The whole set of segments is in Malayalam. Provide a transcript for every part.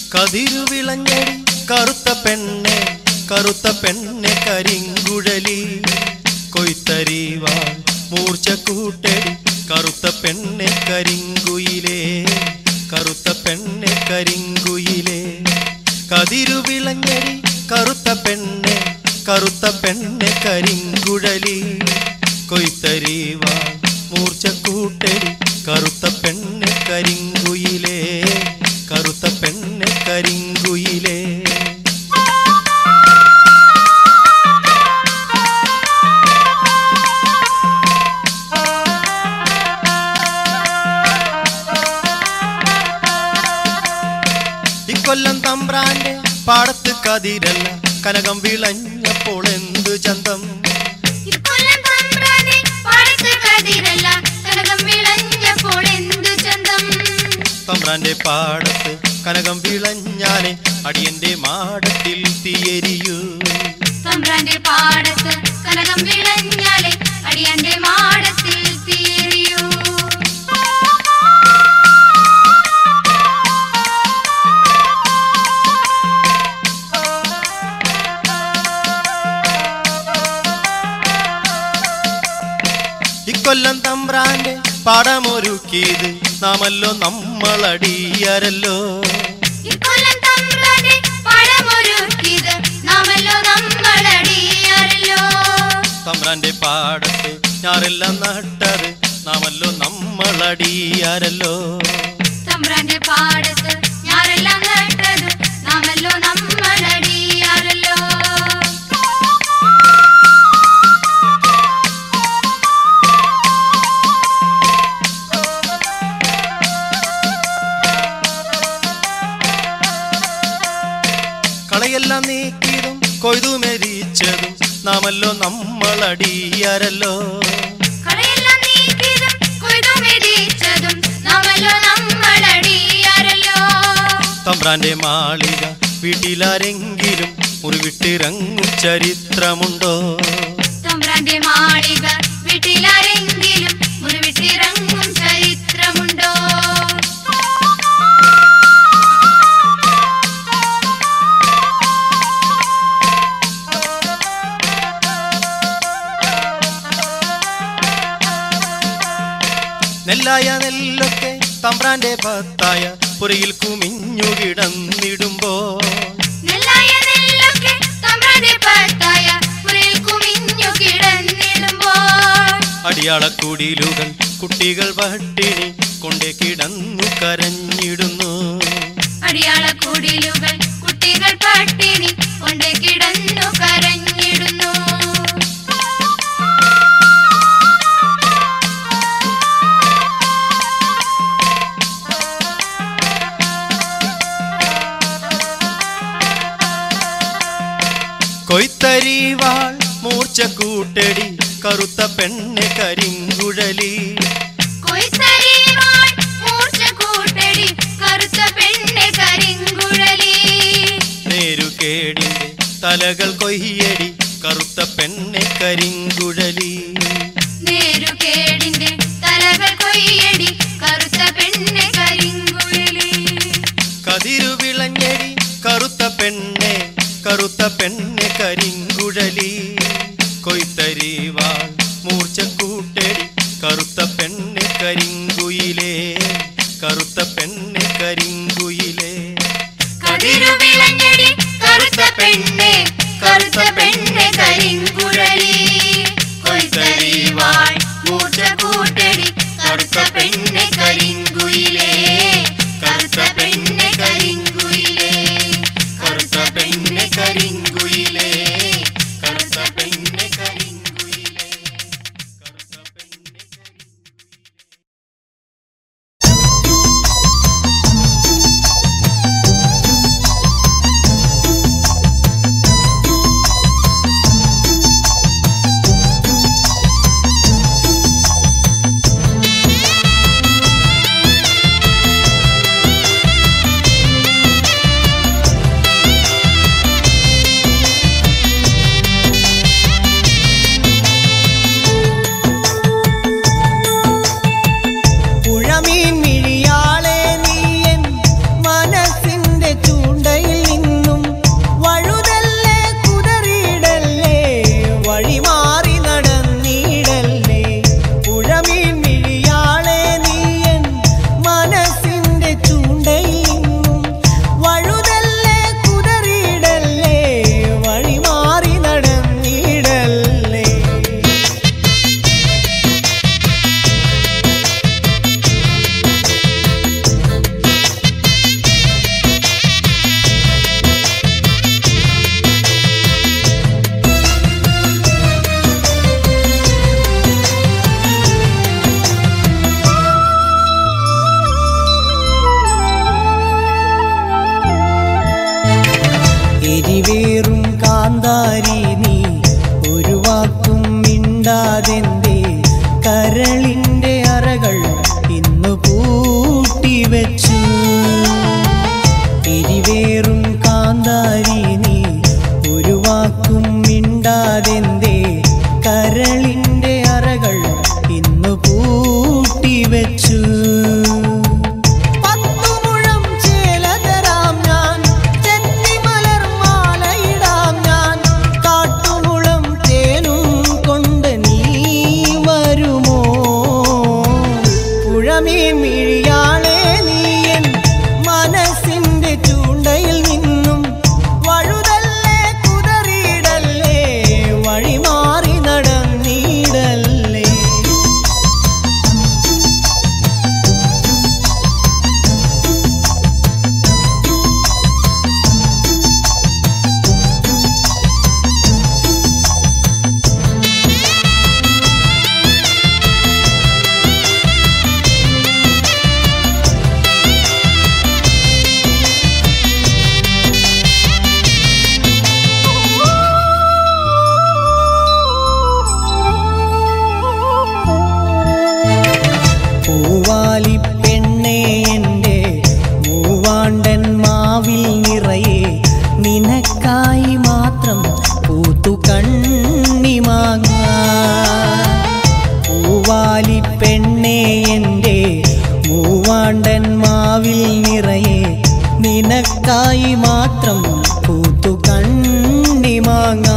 കതിരുവിളഞ്ഞടി കറുത്ത പെണ്ണെ കറുത്ത പെണ്ണെ കരിങ്കുഴലി കൊയ്ത്തരിവാൾ മൂർച്ച കൂട്ടടി കറുത്ത പെണ്ണെ കരിങ്കുയിലേ കറുത്ത പെണ്ണെ കരിങ്കുയിലേ കതിരുവിളഞ്ഞടി കറുത്ത പെണ്ണെ കറുത്ത പെണ്ണെ കരിങ്കുഴലി കൊയ്ത്തരിവാൾ മൂർച്ച കൂട്ടടി കറുത്ത പെണ്ണെ കരിങ്കുയിലേ കറുത്ത പെണ്ണെ കരിങ്കുയിലേ ഇക്കൊല്ലം തമ്പ്രാന്റെ പാടത്ത് കതിരല്ല കനകം വിളഞ്ഞപ്പോൾ എന്തു ചന്തം ഇക്കൊല്ലം തമ്പ്രാനെ പാടത്ത് കതിരല്ല കനകം വിളഞ്ഞപ്പോൾ എന്തു ചന്തം തമ്പ്രാന്റെ പാടത്ത് കനകം വിളഞ്ഞാലെ അടിയന്റെ മാടത്തിൽ തീയരിയൂ തമ്പ്രാന്റെ പാടത്ത് കനകം വിളഞ്ഞാലെ അടിയന്റെ മാടത്തിൽ തീരിയൂ ഇക്കൊല്ലം തമ്പ്രാന്റെ പാടമൊരുക്കിയത് നാമല്ലോ നമ്മളടിയരല്ലോ ഇക്കൊല്ലം തമ്പ്രാനെ പാടമൊരുക്കിയത് നാമല്ലോ നമ്മളടിയാറല്ലോ തമ്പ്രാന്റെ പാടത്ത് ഞാറെല്ലാം നട്ടത് നാമല്ലോ നമ്മളടിയരല്ലോ തമ്പ്രാന്റെ പാടത്ത് ഞാരെല്ലാം നട്ടത് നാമല്ലോ നമ്മളടിയാറല്ലോ കളയെല്ലാം നീക്കിയതും കൊയ്തു മെതിച്ചതും നാമല്ലോ നമ്മളടിയരല്ലോ കളയെല്ലാം നീക്കിയതും കൊയ്തു മെതിച്ചതും നാമല്ലോ നമ്മളടിയാറല്ലോ തമ്പ്രാന്റെ മാളിക വീട്ടിലാരെങ്കിലും മുറിവിട്ടിറങ്ങും ചരിത്രമുണ്ടോ തമ്പ്രാന്റെ മാളിക വീട്ടിലാരെങ്കിലും മുറിവിട്ടിറങ്ങും ചരിത്രമുണ്ടോ നെല്ലായ നെല്ലൊക്കെ തമ്പ്രാന്റെ ഭത്തായ പുരയിൽ കുമിഞ്ഞു കിടന്നിടുമ്പോ നെല്ലായ നെല്ലൊക്കെ തമ്പ്രാന്റെ പത്തായ പുരയിൽ കുമിഞ്ഞു കിടന്നിടുമ്പോൾ അടിയാളക്കുടിലുകൾ കുട്ടികൾ പട്ടിണി കൊണ്ടേ കിടന്നു കരഞ്ഞിടുന്നു അടിയാള കുടിലുകൾ കുട്ടികൾ പട്ടിണി കൊണ്ട് കിടന്നു കരഞ്ഞിടുന്നു കൊയ്ത്തരിവാൾ മൂർച്ച കൂട്ടടി കറുത്ത പെണ്ണെ കരിങ്കുഴലി കൊയ്ത്തരിവാൾ മൂർച്ച കൂട്ടടി കറുത്ത പെണ്ണെ കരിങ്കുഴലി നേരുകേടിന്റെ തലകൾ കൊയ്യടി കറുത്ത പെണ്ണെ കരിങ്കുഴലി നേരുകേടിന്റെ തലകൾ കൊയ്യടി കറുത്ത പെണ്ണെ കരിങ്കുഴലി കതിരുവിളഞ്ഞടി കറുത്ത പെണ്ണെ കറുത്ത പെണ്ണെ കരിങ്കുഴലി കൊയ്ത്തരിവാൾ മൂർച്ച കൂട്ടടി കറുത്ത പെണ്ണെ കരിങ്കുയിലേ കറുത്ത പെണ്ണെ കരിങ്കുയിലേ കതിരുവിളഞ്ഞടി കറുത്ത പെണ്ണെ കറുത്ത പെണ്ണെ കരിങ്കുഴലി കൊയ്ത്തരിവാൾ മൂർച്ച കൂട്ടടി കറുത്ത പെണ്ണെ കരിങ്കുയിലേ കറുത്ത പെണ്ണെ കരിങ്കുയിലേ കറുത്ത പെണ്ണെ കരിങ്കുയിലേ കറുത്ത പെണ്ണെ കരിങ്കുയിലേ കറുത്ത പെണ്ണെ കരിങ്കുയിലേ. 「 കാന്താരി നീ ഒരു വാക്കും മിണ്ടാതെന്തേ കരളിന്റെ അറകൾ ഇന്നു പൂട്ടിവെച്ചു എരിവേറും കാന്താരി നീ ഒരു വാക്കും മിണ്ടാതെന്തേ കരളിന്റെ അറകൾ ഇന്നു പൂട്ടിവെച്ചു പത്തുമുഴം ചേലതരാം ഞാൻ ചെത്തിമലർ മാലയിടാം ഞാൻ കാട്ടുമുളം തേനും കൊണ്ട് നീ വരുമോ പുഴമീൻ മിഴിയാളെ നീയൻ മനസ്സിന്റെ ചൂണ്ടയിൽ നിന്നും വഴുതല്ലേ കുതറിയിടല്ലേ വഴിമാറി നടന്നിടല്ലേ പൂവാലി പെണ്ണേ എൻ്റെ മൂവാണ്ടൻ മാവിൽ നിറയെ നിനക്കായി മാത്രം പൂത്തു കണ്ണിമാങ്ങ പൂവാലി പെണ്ണേ എൻ്റെ മൂവാണ്ടൻ മാവിൽ നിറയെ നിനക്കായി മാത്രം പൂത്തു കണ്ണിമാങ്ങ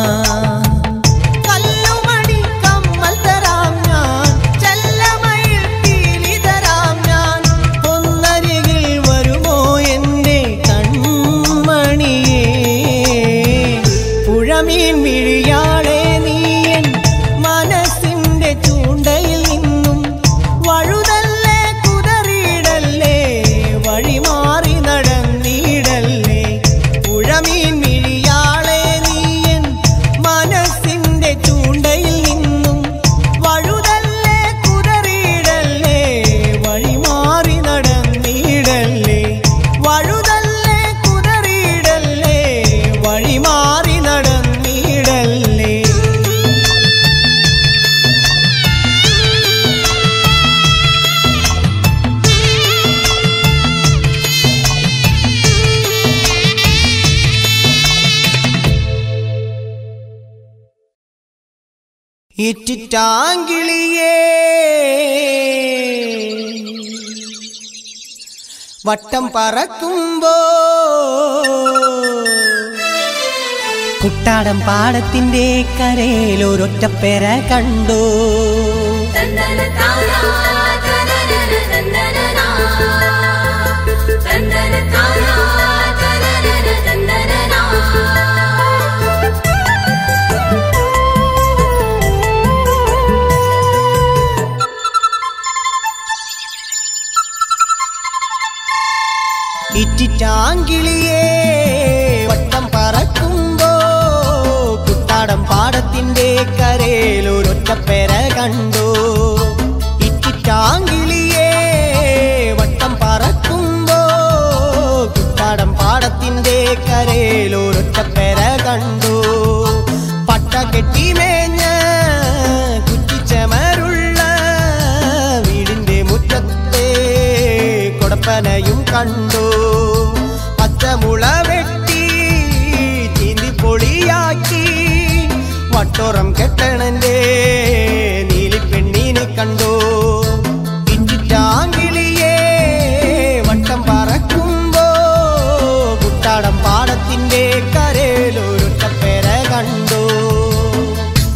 കല്ലുമണി കമ്മൽ തരാം ഞാൻ ചെല്ലമയിൽ പീലി തരാം ഞാൻ ഒന്നരികിൽ വരുമോ എൻ്റെ കൺമണിയേ പുഴമീൻ വിഴിയാളെ നീയൻ മനസ്സിന്റെ ചൂണ്ടയിൽ നിന്നും വഴുതല്ലേ കുതറിയിടല്ലേ വഴിമാറി നടന്നിടല്ലേ പുഴമീൻ മിഴിയാളെ നീയൻ മനസ്സിന്റെ ചൂണ്ടയിൽ നിന്നും വഴുതല്ലേ കുതറിയിടല്ലേ വഴിമാറി നടന്നിടല്ലേ വഴുതല്ലേ കുതറിയിടല്ലേ വഴിമാറി നടന്നിടല്ലേ ഇറ്റിറ്റാങ്കിളിയേ വട്ടം പറക്കുമ്പോ കുട്ടാടം പാടത്തിന്റെ കരയിൽ ഒരൊറ്റപ്പെര കണ്ടു തന്ദന താരാ തനനന തന്ദനനാ തന്ദന താരാ തനനന തന്ദനനാ ഇറ്റിറ്റാങ്കിളിയേ വട്ടം പറക്കുമ്പോ കുട്ടാടം പാടത്തിന്റെ കരയിൽ ഒരൊറ്റപ്പെര കണ്ടു ഇറ്റിറ്റാങ്കിളിയേ വട്ടം പറക്കുമ്പോ കുട്ടാടം പാടത്തിന്റെ കരയിൽ ഒരൊറ്റപ്പെര കണ്ടു പട്ട കെട്ടിമേഞ്ഞ് കുറ്റിച്ചമരുള്ള വീടിന്റെ മുറ്റത്തെ കൊടപ്പനയും കണ്ടു പച്ചമുള വെട്ടി ചീന്തി പൊളിയാക്കി വട്ടോറം കെട്ടണന്റെ നീലിപ്പെണ്ണീനെ കണ്ടു ഇഞ്ചിറ്റാങ്കിളിയേ വട്ടം പറക്കുമ്പോ കുട്ടാടം പാടത്തിന്റെ കരയിലൊരു പേര കണ്ടു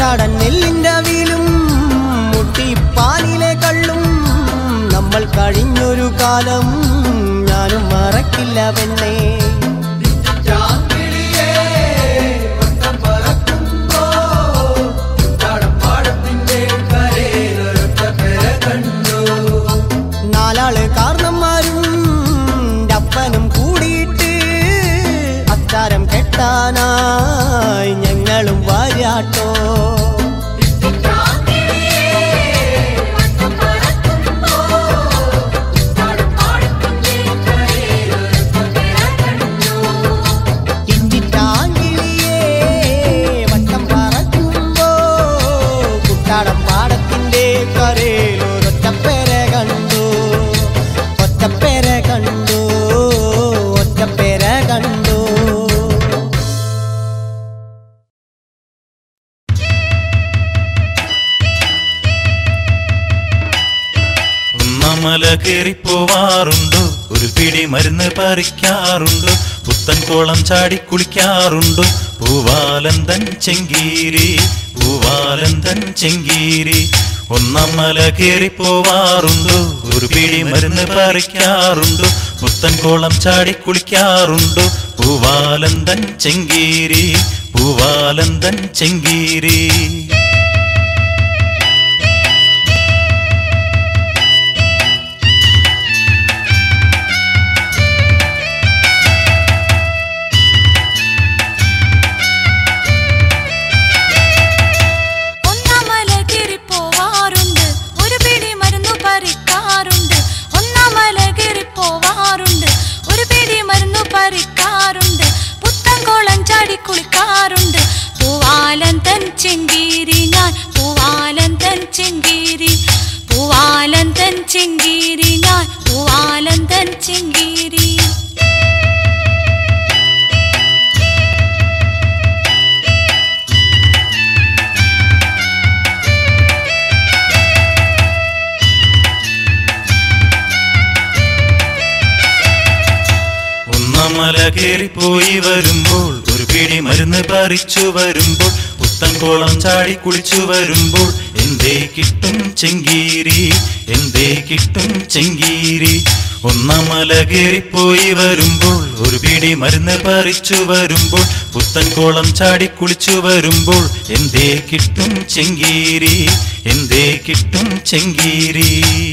കുട്ടാടൻ നെല്ലിന്റെ വീലും മുട്ടിപ്പാലിലെ കള്ളും നമ്മൾ കഴിഞ്ഞൊരു കാലം ഞാനും മറക്കില്ല പെണ്ണേ നാലാള് കാരണന്മാരും അപ്പനും കൂടിയിട്ട് അച്ചാരം കെട്ടാനായി ഞങ്ങളും വാരാട്ടോ ഇഞ്ചിറ്റാങ്കിളിയേ വട്ടം പറക്കുമ്പോ കുട്ടാടം പാടത്തിന്റെ കരയിൽ ഒരൊറ്റപ്പേര കണ്ടു ഒറ്റപ്പേര കണ്ടു ഒറ്റപ്പേര കണ്ടു ഒന്നമല കേറിപ്പോവാറുണ്ടോ ഒരു പിടി മരുന്ന് പറിക്കാറുണ്ടോ പുത്തൻ കോളം ചാടി കുളിക്കാറുണ്ടോ പൂവാലന്തൻ ചെങ്കീരി പൂവാലന്തൻ ചെങ്കീരി ഒന്നമല കേറിപ്പോവാറുണ്ടോ ഒരു പിടി മരുന്ന് പറിക്കാറുണ്ടോ പുത്തൻ കോളം ചാടി കുളിക്കാറുണ്ടോ പൂവാലന്തൻ ചെങ്കീരി പൂവാലന്തൻ ചെങ്കീരി ഒന്നാമല കയറി പോവാറുണ്ട് ഒരു പിടി മരുന്നു പറിക്കാറുണ്ട് ഒന്നാമല കയറി പോവാറുണ്ട് ഒരു പിടി മരുന്നു പറിക്കാറുണ്ട് പുത്തൻകോളം ചാടി കുളിക്കാറുണ്ട് പൂവാലൻ തൻ ചെങ്കീരി ഞാൻ പൂവാലൻ തൻ ചെങ്കീരി പൂവാലൻ തൻ ചെങ്കീരി ഞാൻ പൂവാലൻ തൻ ചെങ്കീരി ഒന്നമല കേറിപ്പോയി വരുമ്പോൾ ഒരു പിടി മരുന്ന് പറിച്ചു വരുമ്പോൾ പുത്തൻകോളം ചാടി കുളിച്ചു വരുമ്പോൾ എന്തേ കിട്ടും ചെങ്കീരി എന്തേ കിട്ടും ചെങ്കീരി ഒന്നമല കേറിപ്പോയി വരുമ്പോൾ ഒരു പിടി മരുന്ന് പറിച്ചു വരുമ്പോൾ പുത്തൻകോളം ചാടി കുളിച്ചു വരുമ്പോൾ എന്തേ കിട്ടും ചെങ്കീരി എന്തേ കിട്ടും ചെങ്കീരി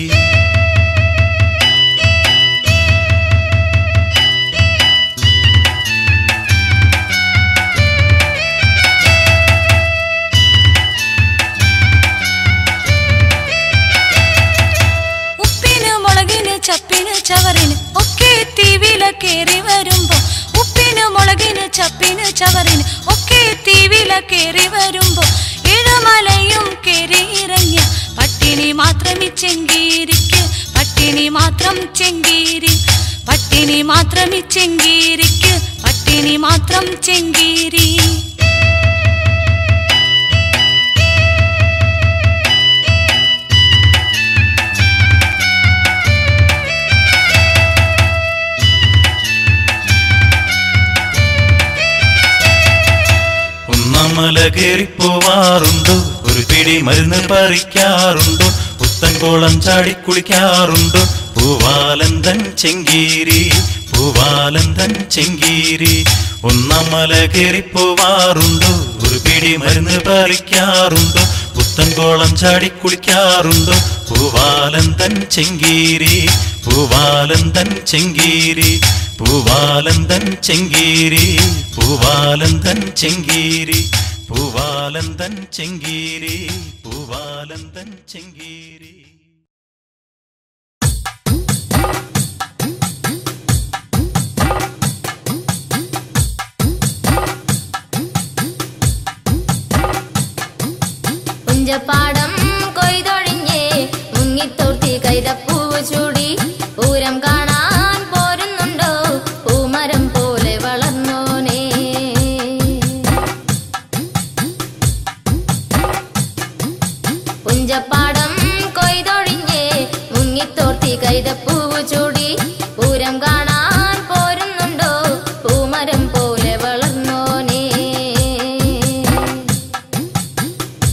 ഉപ്പിന് മുളകിന് ചപ്പിന് ചവറിന് ഒക്കെ തീവില കേറി വരുമ്പോ ഉപ്പിന് മുളകിന് ചപ്പിന് ചവറിന് ഒക്കെ തീവില കേറി വരുമ്പോ ഇഴമലയും കേറി ഇറങ്ങിയ പട്ടിണി മാത്രം ഈ ചെങ്കീരിക്ക് പട്ടിണി മാത്രം ചെങ്കീരി പട്ടിണി മാത്രം ഈ ചെങ്കീരിക്ക് പട്ടിണി മാത്രം ചെങ്കീരി ഒന്നമല കേറിപ്പോവാറുണ്ടോ ഒരു പിടി മരുന്ന് പറിക്കാറുണ്ടോ പുത്തൻകോളം ചാടി കുളിക്കാറുണ്ടോ പൂവാലന്തൻ ചെങ്കീരി പൂവാലന്തൻ ചെങ്കീരി ഒന്നമല കേറിപ്പോവാറുണ്ടോ ഒരു പിടി മരുന്ന് പറിക്കാറുണ്ടോ പുത്തൻകോളം ചാടി കുളിക്കാറുണ്ടോ പൂവാലന്തൻ ചെങ്കീരി പൂവാലന്തൻ ചെങ്കീരി പൂവാലന്തൻ ചെങ്കീരി പൂവാലന്തൻ ചെങ്കീരി പൂവാലന്തൻ ചെങ്കീരി പൂവാലന്തൻ ചെങ്കീരി പുഞ്ചപ്പാടം കൊയ്തൊഴിഞ്ഞേ മുങ്ങിത്തോർത്തി കൈതപ്പൂവ് ചൂടി പൂരം കാണാൻ പോരുന്നുണ്ടോ പൂമരം പോലെ വളർന്നോനേ പുഞ്ചപ്പാടം കൊയ്തൊഴിഞ്ഞേ മുങ്ങിത്തോർത്തി കൈതപ്പൂവ് ചൂടി പൂരം കാണാൻ പോരുന്നുണ്ടോ പൂമരം പോലെ വളർന്നോനേ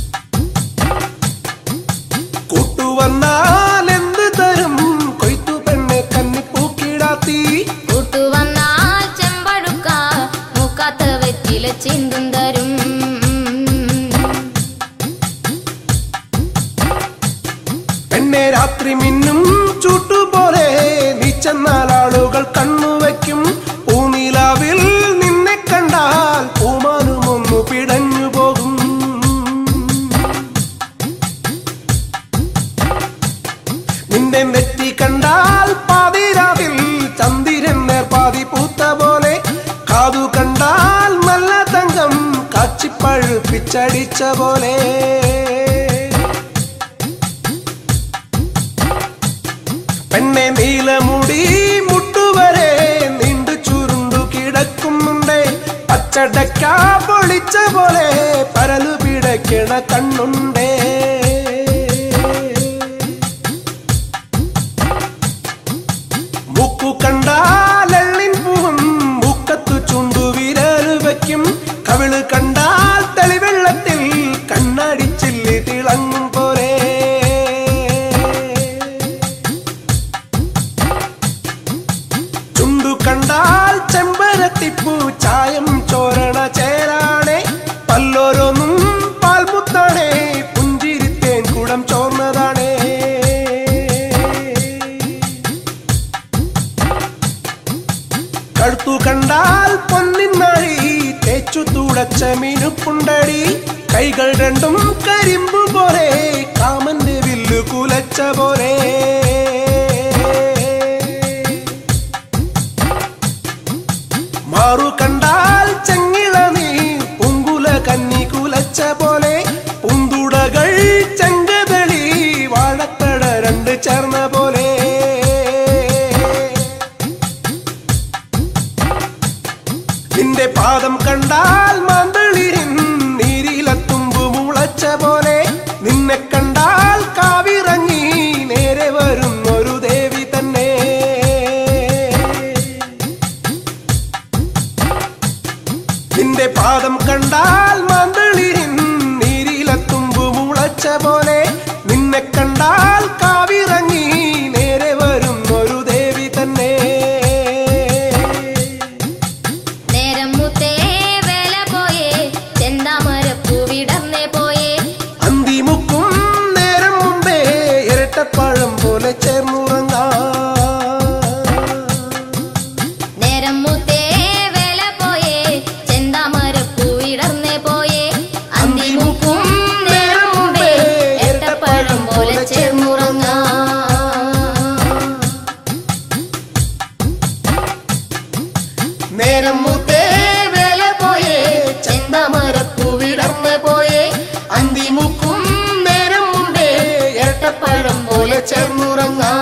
രാത്രി മിന്നും ചൂട്ടുപോലെ നീ ചെന്നാൽ ആളുകൾ കണ്ണുവയ്ക്കും പൂനിലാവിൽ നിന്നെ കണ്ടാൽ പൂമാനും ഒന്നു പിടഞ്ഞു പോകും നിന്റെ നെറ്റി കണ്ടാൽ പാതിരാവിൽ ചന്ദിരൻ നേർപാതി പൂത്ത പോലെ കാതു കണ്ടാൽ നല്ല തങ്കം കാച്ചിപ്പഴുപ്പിച്ചടിച്ച പോലെ പെണ്ണെ നീലമുടി മുട്ടുവരെ നീണ്ടു ചുരുണ്ടു കിടക്കുന്നുണ്ടേ പച്ചടക്ക പൊളിച്ച പോലെ പരലു പിടയ്ക്കണ കണ്ണുണ്ടേ മൂക്കു കണ്ടാലെള്ളിൻ പൂവും മൂക്കത്തു ചുണ്ടു വിരൽ വയ്ക്കും കവിള് കണ്ടാൽ തെളിവെള്ളത്തിൽ കണ്ണടിച്ചില്ലി തിളങ്ങും പോലെ ചുണ്ടു കണ്ടാൽ ചെമ്പരത്തിപ്പൂ ചായം ചോരണ ചേരാണേ പല്ലോരോന്നും പാൽമുത്താണേ പുഞ്ചിരിത്തേൻ കുടം ചോർന്നതാണേ കഴുത്തു കണ്ടാൽ പൊന്നിന്നഴി തേച്ചു തുടച്ച മിനുക്കുണ്ടടി കൈകൾ രണ്ടും കരിമ്പു പോലെ കാമന്റെ വില്ലു കുലച്ച പോലെ മാറു കണ്ടാൽ ചെങ്ങിള നീ പൂങ്കുല കന്നി കുലച്ച പോലെ പൂന്തുടകൾ ചെങ്കതളി വാഴത്തട രണ്ട് ചേർന്ന പോലെ നിന്റെ പാദം കണ്ടാൽ മാന്തളിരിൻ നീരിലത്തുമ്പു മുളച്ച പോലെ നിന്നെ കണ്ടാൽ കാവിറങ്ങി നേരെ വരും ഒരു ദേവി തന്നെ നിന്റെ പാദം കണ്ടാൽ മാന്തളിരിൻ നീരിലത്തുമ്പു മുളച്ച പോലെ നിന്നെ കണ്ടാൽ കാവിറങ്ങി നേരെ വരും ഒരു ദേവി തന്നെ നേരം മുത്തേ വേല പോയേ ചെന്താമരപ്പൂവിടർന്നേ പോയേ അന്തിമുക്കും നേരം മുമ്പേ ഇരട്ടപ്പഴം പോലെ ചേർന്നുറങ്ങാം നേരം മുത്തേ വേല പോയേ ചെന്താമരപ്പൂവിടർന്നേ പോയേ അന്തിമുക്കും നേരം മുമ്പേ എട്ടപ്പഴം പോലെ ചേർന്നുറങ്ങാം നേരം മുത്തേ വേല പോയേ ചെന്തമരപ്പൂവിടർന്ന് പോയേ അന്തിമുക്കും നേരം മുമ്പേ ഇരട്ടപ്പഴം പോലെ ചേർന്നുറങ്ങാം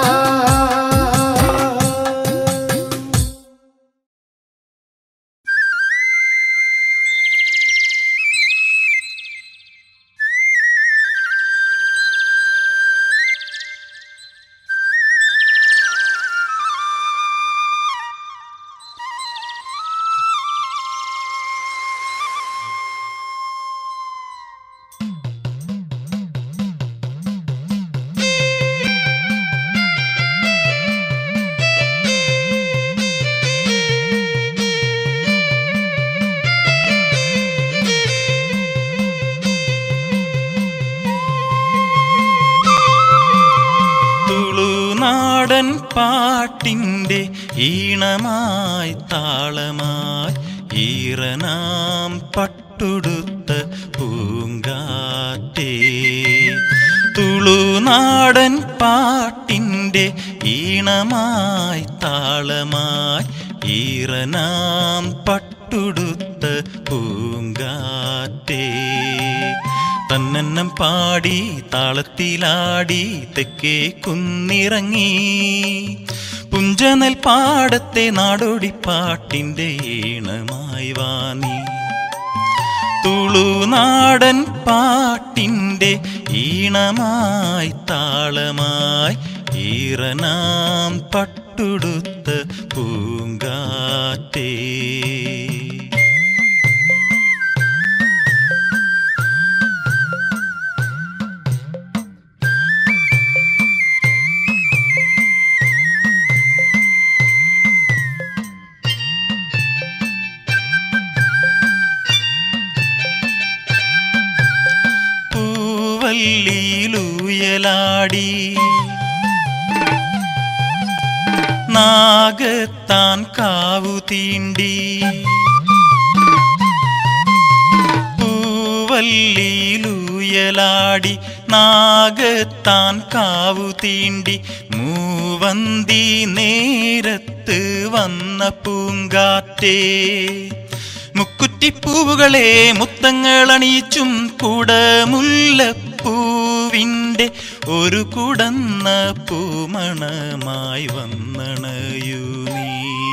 തുളുനാടൻ പാട്ടിൻ്റെ ഈണമായി താളമായി ഈറനാം പട്ടുടുത്ത പൂങ്കാറ്റേ തുളുനാടൻ പാട്ടിൻ്റെ ഈണമായി താളമായി ഈറനാം പട്ടുടുത്ത പൂങ്കാറ്റേ തന്നെന്നം പാടി താളത്തിലാടി തെക്കേ കുന്നിറങ്ങി പുഞ്ചനൽ പാടത്തെ നാടോടിപ്പാട്ടിൻ്റെ ഈണമായി വാനി തുളുനാടൻ പാട്ടിൻ്റെ ഈണമായി താളമായി ഈറനാം പട്ടുടുത്ത പൂങ്കാറ്റേ പൂവല്ലിയിലൂയലാടി നാഗത്താൻ കാവു തീണ്ടി പൂവല്ലിയിലൂയലാടി നാഗത്താൻ കാവു തീണ്ടി മൂവന്തി നേരത്ത് വന്ന പൂങ്കാറ്റേ മുക്കുറ്റിപ്പൂവുകളെ മുത്തങ്ങൾ അണിയിച്ചും കുടമുല്ലപ്പൂവിൻ്റെ ഒരു കുടന്ന പൂമണമായി വന്നണയു നീ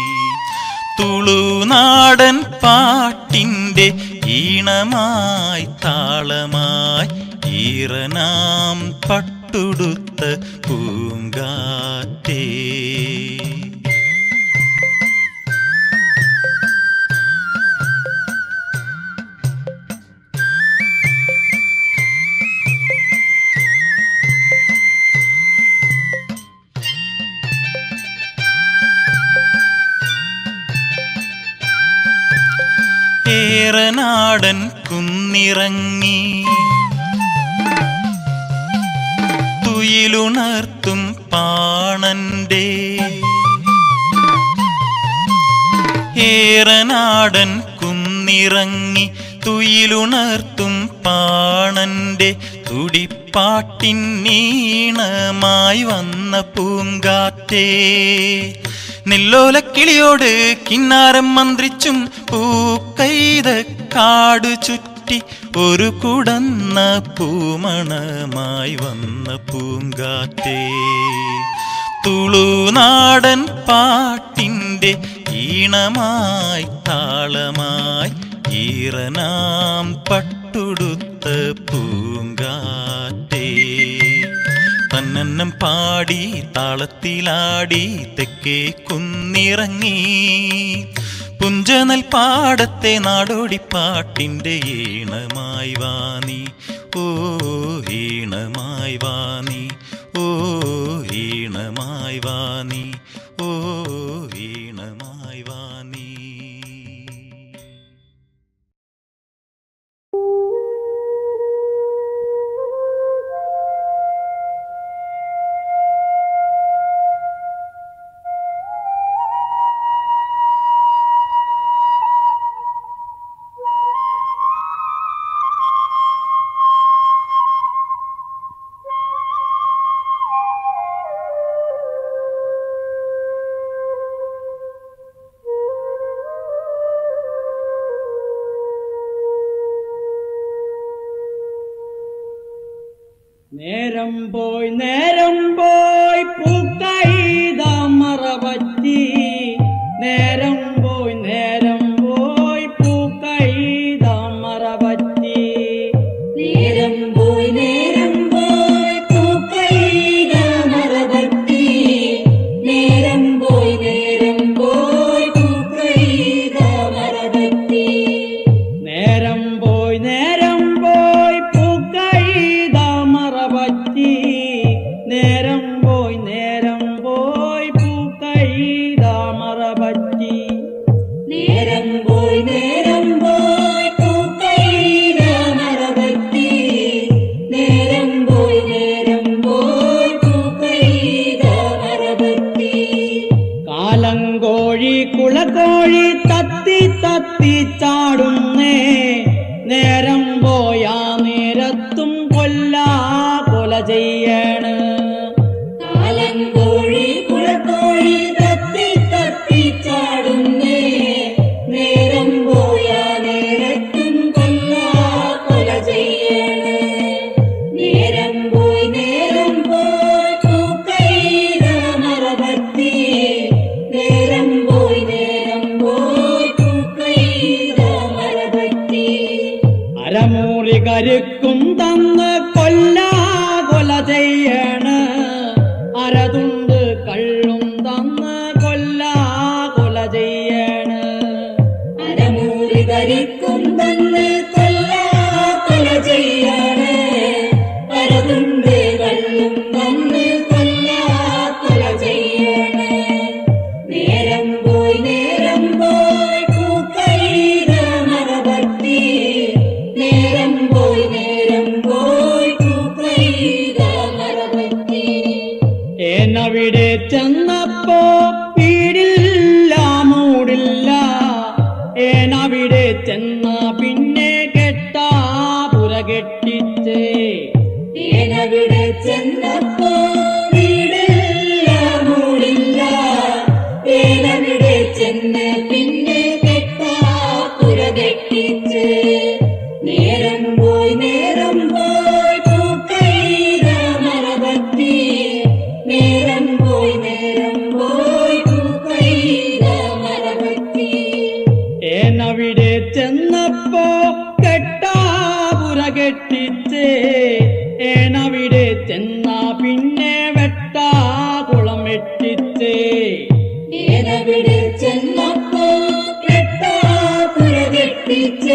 തുളുനാടൻ പാട്ടിൻ്റെ ഈണമായി താളമായി ഈറനാം പട്ടുടുത്ത പൂങ്കാറ്റേ ഏറനാടൻ കുന്നിറങ്ങി തുയിലുണർത്തും പാണന്റെ ഏറനാടൻ കുന്നിറങ്ങി തുയിലുണർത്തും പാണന്റെ തുടിപ്പാട്ടിൻ നീണമായി വന്ന പൂങ്കാറ്റേ നെല്ലോലക്കിളിയോട് കിന്നാരം മന്ത്രിച്ചും പൂക്കൈത കാടു ചുറ്റി ഒരു കുടന്ന പൂമണമായി വന്ന പൂങ്കാറ്റേ തുളുനാടൻ പാട്ടിൻ്റെ ഈണമായി താളമായി ഈറനാം പട്ടുടുത്ത പൂങ്കാറ്റേ തന്നന്നം പാടി താളത്തിലാടി തെക്കേ കുന്നിറങ്ങി പുഞ്ചനൽ പാടത്തെ നാടോടിപ്പാട്ടിൻ്റെ ഈണമായി വാനി ഓ ഈണമായി വാനി ഓ ഈണമായി വാനി ഓ ഈണമായി വാനി നേരം പോയി നേരം പോയി പൂക്കൈത മറവറ്റി നേരം പോയി നേരം പോയി പൂക്കൈത മറവറ്റി നേരം പോയി നേരം പോയി പൂക്കൈത മറവറ്റി നേരം പോയി നേരം പോയി പൂക്കൈത മറവറ്റി നേരം പോയി നേരം പോയി പൂക്കൈത മറവറ്റി നേരം പോയി നേരം പോയി പൂക്കൈത മറവറ്റി നേരം പോയി നേരം പോയി പൂക്കൈത മറവറ്റി നേരം പോയി നേരം പോയി പൂക്കൈത മറവറ്റി കാലങ്കോഴി കുളക്കോഴി തത്തി തത്തി ചാടുന്നേ നേരം പോയാ നേരത്തും കൊല്ലാ കൊല ചെയ്യണ് കാലങ്കോഴി കുളക്കോഴി തത്തി തത്തി ചാടുന്നേ നേരം പോയാ നേരത്തും കൊല്ലാ കൊല ചെയ്യണ് നേരം പോയി നേരം പോയി പൂക്കൈത മറവത്തി നേരം പോയി നേരം പോയി പൂക്കൈത മറവത്തി അരമൂളി കരുക്കും തന്ന് കൊല്ലാ കൊല ചെയ്യണ് അരതുണ്ട നേരവിടെ ചെന്നപ്പോ വീടില്ല മൂടില്ല തേനവിടെ ചെന്ന് പിന്നെ കെട്ടാ പുര കെട്ടിച്ച് നേരം പോയി നേരം പോയി പൂക്കൈത മറപറ്റി നേരം പോയി നേരം പോയി പൂക്കൈത മറപറ്റി ഏനവിടെ ചെന്നപ്പോ കെട്ടാപുര കെട്ടിച്ച് ഏനവിടെ ചെന്ന പിന്നെ വെട്ടാ കുളം വെട്ടിച്ച് ഏനവിടെ ചെന്നപ്പോ കെട്ടാ പുര കെട്ടിച്ച്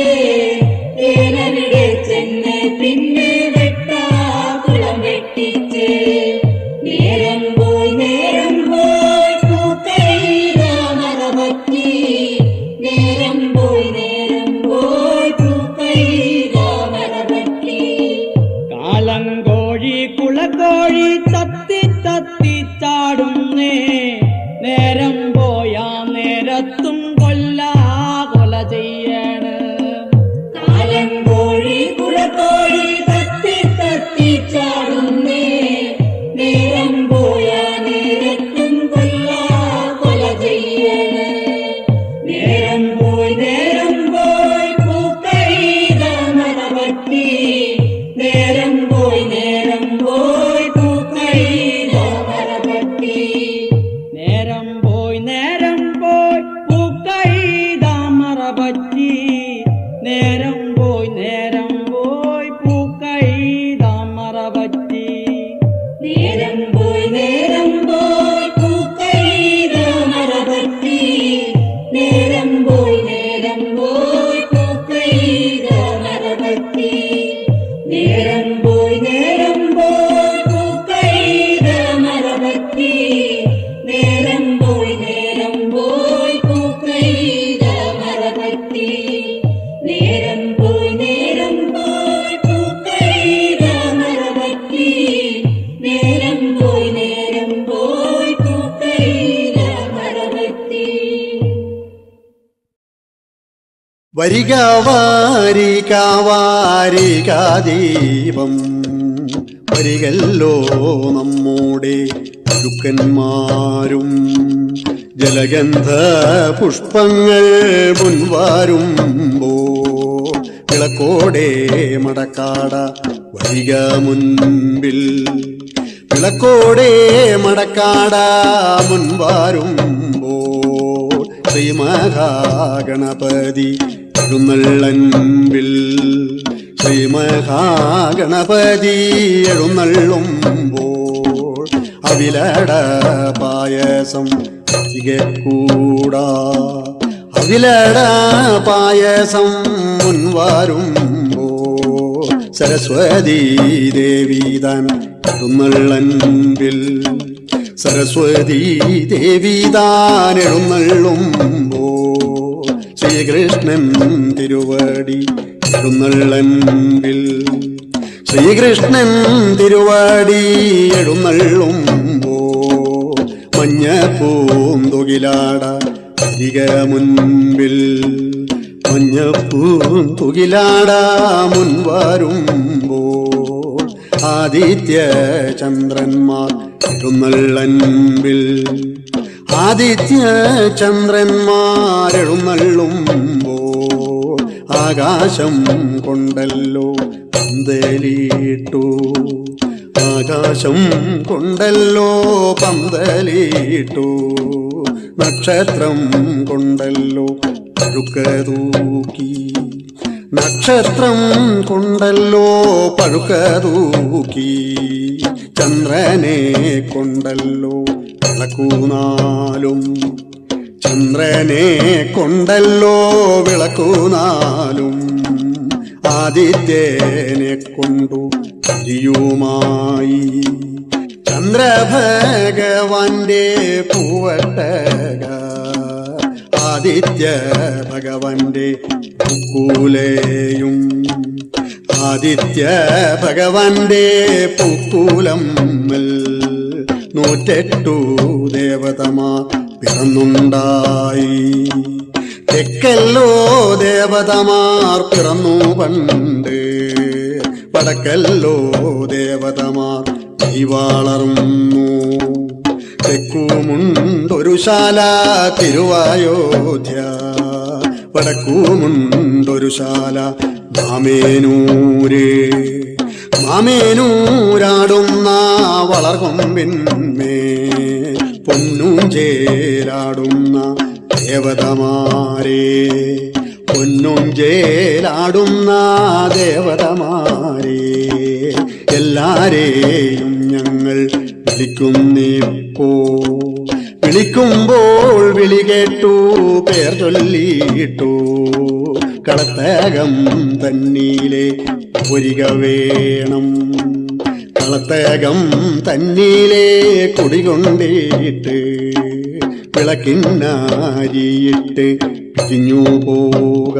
ഏനവിടെ ചെന്ന് പിന്നെ വെട്ടാ കുളം വെട്ടിച്ച് നേരം പോയി നേരം പോയി പൂക്കൈത മറപറ്റി നേരം പോയി നേരം പോയി പൂക്കൈത മറപറ്റി കാലം കോഴി കുളക്കോഴി തത്തി തത്തി ചാടുന്നേ നേരം പോയാ നേരത്തും കൊല്ലാ കൊല ചെയ്യണ് കാലം കോഴി കുളക്കോഴി തത്തി തത്തി ചാടുന്നേ നേരം പോയാ നേരത്തും കൊല്ലാ കൊല ചെയ്യണ് നേരം പോയി നേരം പോയി പൂക്കൈത മറവട്ടി നേരം പോയി നേരം പോയി പൂക്കൈത മറവട്ടി നേരം പോയി നേരം പോയി പൂക്കൈതാമറ പറ്റി നേരം പോയി നേരം പോയി പൂക്കൈതാമറ പറ്റി നേരം പോയി നേരം പോയി പൂക്കൈത മറപറ്റി നേരം പോയി നേരം പോയി പൂക്കൈത മറപറ്റി നേരം പോയി നേരം പോയി പൂക്കൈത മറപറ്റി നേരം പോയി നേരം പോയി പൂക്കൈത മറപറ്റി നേരം പോയി നേരം പോയി പൂക്കൈത മറപറ്റി നേരം പോയി നേരം പോയി പൂക്കൈത മറപറ്റി വരിക വാരിക വാരിക ദീപം വരികല്ലോ നമ്മോടെ ഗുരുക്കന്മാരും ജലഗന്ധ പുഷ്പങ്ങൾ മുൻവാരുമ്പോ വിളക്കോടെ മടക്കാട വരിക മുൻപിൽ വിളക്കോടെ മടക്കാട മുൻവാരുമ്പോൾ ശ്രീമഹാഗണപതി എഴുന്നള്ളൻപിൽ ശ്രീമഹാഗണപതി എഴുന്നള്ളുമ്പോൾ അവിലട പായസം തികക്കൂടാ അവിലട പായസം മുൻവാരുമ്പോൾ സരസ്വതി ദേവി താൻ എഴുന്നള്ളൻപിൽ സരസ്വതി ദേവി താൻ എഴുന്നള്ളുമ്പോൾ ശ്രീകൃഷ്ണൻ തിരുവടി എഴുന്നള്ളൻപിൽ ശ്രീകൃഷ്ണൻ തിരുവടി എഴുന്നള്ളുമ്പോൾ മഞ്ഞ പൂന്തുകിലാട അരിക മുൻപിൽ മഞ്ഞ പൂന്തുകിലാട മുൻവരുമ്പോൾ ആദിത്യ ചന്ദ്രന്മാർ എഴുന്നള്ളൻപിൽ ആദിത്യ ചന്ദ്രന്മാരെഴുന്നള്ളുമ്പോൾ ആകാശം കൊണ്ടല്ലോ പന്തലിട്ടു ആകാശം കൊണ്ടല്ലോ പന്തലിട്ടു നക്ഷത്രം കൊണ്ടല്ലോ പഴുക്കതൂക്കി നക്ഷത്രം കൊണ്ടല്ലോ പഴുക്കതൂക്കി ചന്ദ്രനെ കൊണ്ടല്ലോ വിളക്കൂനാലും ചന്ദ്രനെ കൊണ്ടല്ലോ വിളക്കൂനാലും ആദിത്യനെ കൊണ്ടു തിരിയുമായി ചന്ദ്രഭഗവാന്റെ പൂവട്ടക ആദിത്യ ഭഗവാന്റെ പൂക്കൂലയും ആദിത്യ ഭഗവാന്റെ പൂക്കൂലം നൂറ്റെട്ടു ദേവതമാ പിറന്നുണ്ടായി തെക്കല്ലോ ദേവതമാർ പിറന്നു പണ്ട് വടക്കല്ലോ ദേവതമാർ വളർന്നു തെക്കുമുണ്ടൊരു ശാല തിരുവായോധ്യ വടക്കുമുണ്ടൊരു ശാല മാമേനൂര് മാമേനൂരാടുന്ന വളർകൊമ്പിന്മേ പൊന്നും ചേരാടുന്ന ദേവതമാരേ പൊന്നും ചേലാടുന്ന ദേവതമാരേ എല്ലാരെയും ഞങ്ങൾ വിളിക്കുന്നിപ്പോ വിളിക്കുമ്പോൾ വിളി കേട്ടു പേർ ചൊല്ലിയിട്ടു കളത്തകം തന്നീലെ ഒരിക വേണം കളത്തകം തന്നീലെ കുടികൊണ്ടിട്ട് വിളക്കിന്നാരിയിട്ട് പിരിഞ്ഞു പോക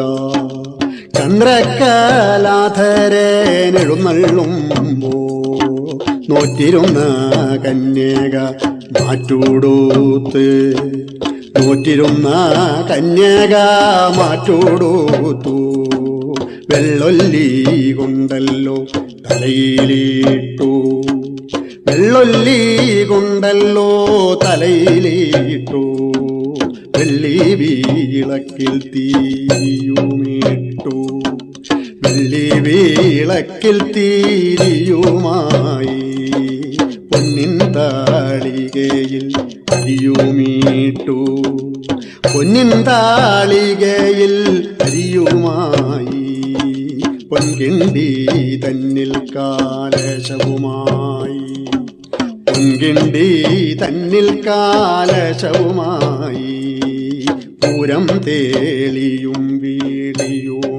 ചന്ദ്രക്കലാധരനെഴുന്നള്ളുമ്പോ നോറ്റിരുന്ന കന്യക മാറ്റൂടൂത്ത് നോറ്റിരുന്ന കന്യക മാറ്റൂടൂത്തു വെള്ളൊല്ലി കൊണ്ടല്ലോ തലയിലിട്ടു വെള്ളൊല്ലി കൊണ്ടല്ലോ തലയിലിട്ടു വെള്ളി വീളക്കിൽ തീയുമിട്ടു വെള്ളി വീളക്കിൽ തീരിയുമായി പൊന്നിൻ താളികയിൽ അരിയുമീട്ടു പൊന്നിൻ താളികയിൽ അരിയുമായി പൊൻകിണ്ടി തന്നിൽ കാലശവുമായി പൊൻകിണ്ടി തന്നിൽ കാലശവുമായി പൂരം തേളിയും വീളിയും